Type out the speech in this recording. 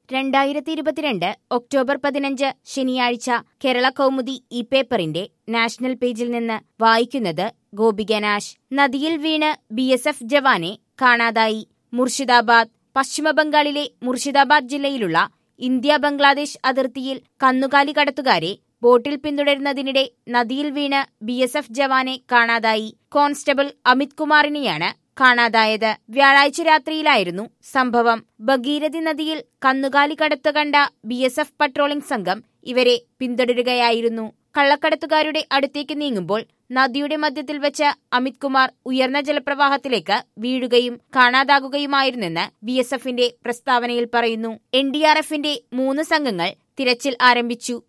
രണ്ടായിരത്തി ഇരുപത്തിരണ്ട് ഒക്ടോബർ പതിനഞ്ച് ശനിയാഴ്ച കേരള കൗമുദി ഈ പേപ്പറിന്റെ നാഷണൽ പേജിൽ നിന്ന് വായിക്കുന്നത് ഗോപിക നാശ് നദിയിൽ വീണ് ബി എസ് എഫ് ജവാനെ കാണാതായി മുർഷിദാബാദ് പശ്ചിമബംഗാളിലെ മുർഷിദാബാദ് ജില്ലയിലുള്ള ഇന്ത്യ ബംഗ്ലാദേശ് അതിർത്തിയിൽ കന്നുകാലി കടത്തുകാരെ ബോട്ടിൽ പിന്തുടരുന്നതിനിടെ നദിയിൽ വീണ് ബി എസ് എഫ് ജവാനെ കാണാതായി കോൺസ്റ്റബിൾ അമിത് കുമാറിനെയാണ് കാണാതായത് വ്യാഴാഴ്ച രാത്രിയിലായിരുന്നു സംഭവം ഭഗീരഥി നദിയിൽ കന്നുകാലി കടത്ത് കണ്ട ബി എസ് എഫ് പട്രോളിംഗ് സംഘം ഇവരെ പിന്തുടരുകയായിരുന്നു കള്ളക്കടത്തുകാരുടെ അടുത്തേക്ക് നീങ്ങുമ്പോൾ നദിയുടെ മധ്യത്തിൽ വെച്ച് അമിത് കുമാർ ഉയർന്ന ജലപ്രവാഹത്തിലേക്ക് വീഴുകയും കാണാതാകുകയുമായിരുന്നെന്ന് ബി എസ് എഫിന്റെ പ്രസ്താവനയിൽ പറയുന്നു എൻ ഡി ആർ എഫിന്റെ മൂന്ന് സംഘങ്ങൾ തിരച്ചിൽ ആരംഭിച്ചു